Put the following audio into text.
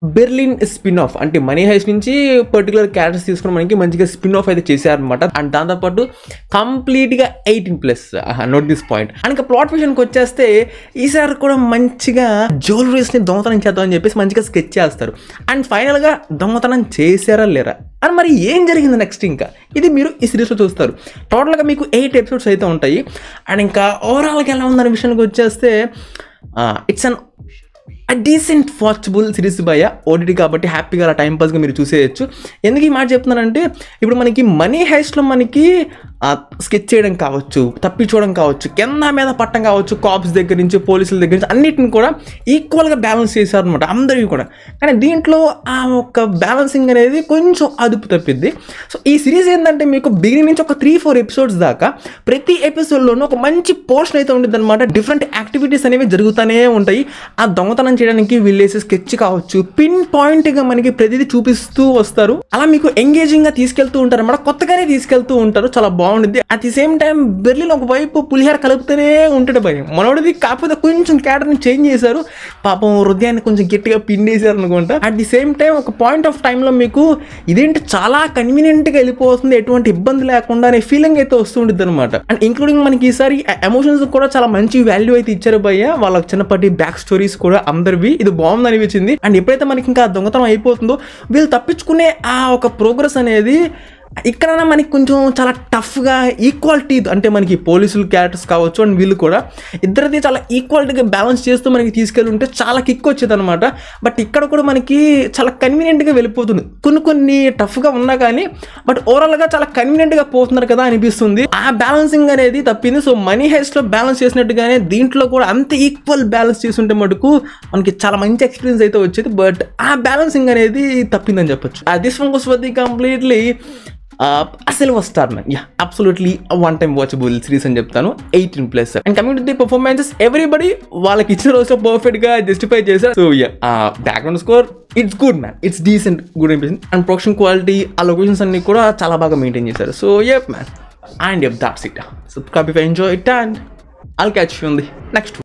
Berlin spin off అంటే money heist నుంచి particular characters తీసుకుని మనకి మంచిగా స్పిన్ ఆఫ్ అయితే చేశారనమాట అండ్ దాంతోపాటు కంప్లీట్గా eighteen plus note this point and ఇంకా ప్లాట్ విషయానికి వచ్చేస్తే ఈసారి కూడా మంచిగా జ్యువెలరీస్ని దొంగతనం చేద్దామని చెప్పేసి మంచిగా స్కెచ్ చేస్తారు అండ్ ఫైనల్గా దొంగతనం చేశారా లేరా అని మరి ఏం జరిగింది నెక్స్ట్ ఇంకా ఇది మీరు ఈ సిరీస్లో చూస్తారు టోటల్గా మీకు ఎయిట్ ఎపిసోడ్స్ అయితే ఉంటాయి అండ్ ఇంకా ఓవరాల్గా ఎలా ఉందనే విషయానికి వచ్చేస్తే it's an decent watchable series భయ ఓటీటీ కాబట్టి హ్యాపీగా అలా టైం పాస్గా మీరు చూసేయచ్చు ఎందుకు ఈ మాట చెప్తున్నానంటే ఇప్పుడు మనకి మనీ హైస్ట్లో మనకి స్కెచ్ చేయడం కావచ్చు తప్పించుకోవడం కావచ్చు కింద మీద పట్టం కావచ్చు కాప్స్ దగ్గర నుంచి పోలీసుల దగ్గర నుంచి అన్నిటిని కూడా ఈక్వల్గా బ్యాలెన్స్ చేశారనమాట అందరివి కూడా కానీ దీంట్లో ఆ ఒక బ్యాలెన్సింగ్ అనేది కొంచెం అదుపు తప్పిద్ది సో ఈ సిరీస్ ఏంటంటే మీకు బిగినింగ్ నుంచి ఒక త్రీ ఫోర్ ఎపిసోడ్స్ దాకా ప్రతి ఎపిసోడ్లోనూ ఒక మంచి పోర్షన్ అయితే ఉంటుంది అనమాట డిఫరెంట్ యాక్టివిటీస్ అనేవి జరుగుతూనే ఉంటాయి ఆ దొంగతనం చేయడానికి వీళ్ళేసే స్కెచ్ కావచ్చు పిన్ పాయింట్గా మనకి ప్రతిదీ చూపిస్తూ వస్తారు అలా మీకు ఎంగేజింగ్గా తీసుకెళ్తూ ఉంటారు అనమాట కొత్తగానే తీసుకెళ్తూ ఉంటారు చాలా బాగుంటుంది at the same time Berlin ఒకవైపు పులిహార కలుపుతూనే ఉంటాడు భయం మనోడిది కాకపోతే కొంచెం క్యాటర్ని చేంజ్ చేశారు పాపం హృదయాన్ని కొంచెం గట్టిగా పిండేశారు అనుకుంటా అట్ ది సేమ్ టైం ఒక పాయింట్ ఆఫ్ టైంలో మీకు ఇదేంటి చాలా కన్వీనియంట్గా వెళ్ళిపోతుంది ఎటువంటి ఇబ్బంది లేకుండా అనే ఫీలింగ్ అయితే వస్తుంటుంది అనమాట అండ్ ఇంక్లూడింగ్ మనకి ఈసారి ఎమోషన్స్ కూడా చాలా మంచి వాల్యూ అయితే ఇచ్చారు భయ్య వాళ్ళ చిన్నప్పటి బ్యాక్ స్టోరీస్ కూడా అందరివి ఇది బాగుంది అనిపించింది అండ్ ఎప్పుడైతే మనకి ఇంకా దొంగతనం అయిపోతుందో వీళ్ళు తప్పించుకునే ఆ ఒక ప్రోగ్రెస్ అనేది ఇక్కడైనా మనకి కొంచెం చాలా టఫ్గా ఈక్వాలిటీ అంటే మనకి పోలీసులు క్యారెక్టర్స్ కావచ్చు అండ్ వీళ్ళు కూడా ఇద్దరిది చాలా ఈక్వాలిటీగా బ్యాలెన్స్ చేస్తూ మనకి తీసుకెళ్ళి ఉంటే చాలా కిక్ వచ్చేది అనమాట బట్ ఇక్కడ కూడా మనకి చాలా కన్వీనియంట్గా వెళ్ళిపోతుంది కొన్ని కొన్ని టఫ్గా ఉన్నా కానీ బట్ ఓవరాల్గా చాలా కన్వీనియంట్గా పోతున్నారు కదా అనిపిస్తుంది ఆ బ్యాలెన్సింగ్ అనేది తప్పింది సో మనీ హైస్ట్లో బ్యాలెన్స్ చేసినట్టుగానే దీంట్లో కూడా అంత ఈక్వల్ బ్యాలెన్స్ చేస్తుంటే మటుకు మనకి చాలా మంచి ఎక్స్పీరియన్స్ అయితే వచ్చేది బట్ ఆ బ్యాలెన్సింగ్ అనేది తప్పిందని చెప్పొచ్చు this one was the completely అసలు star man yeah absolutely one time watchable series అని చెప్తాను eighteen plus and coming to the performances everybody వాళ్ళకి ఇచ్చిన రోజు పర్ఫెక్ట్ గా జస్టిఫై చేశారు so yeah background score it's good man it's decent good అనిపించింది and production quality ఆ locations అన్ని కూడా చాలా బాగా మెయింటైన్ చేశారు so yup man and yup that's it subscribe if enjoy it and I'll catch you on the next one.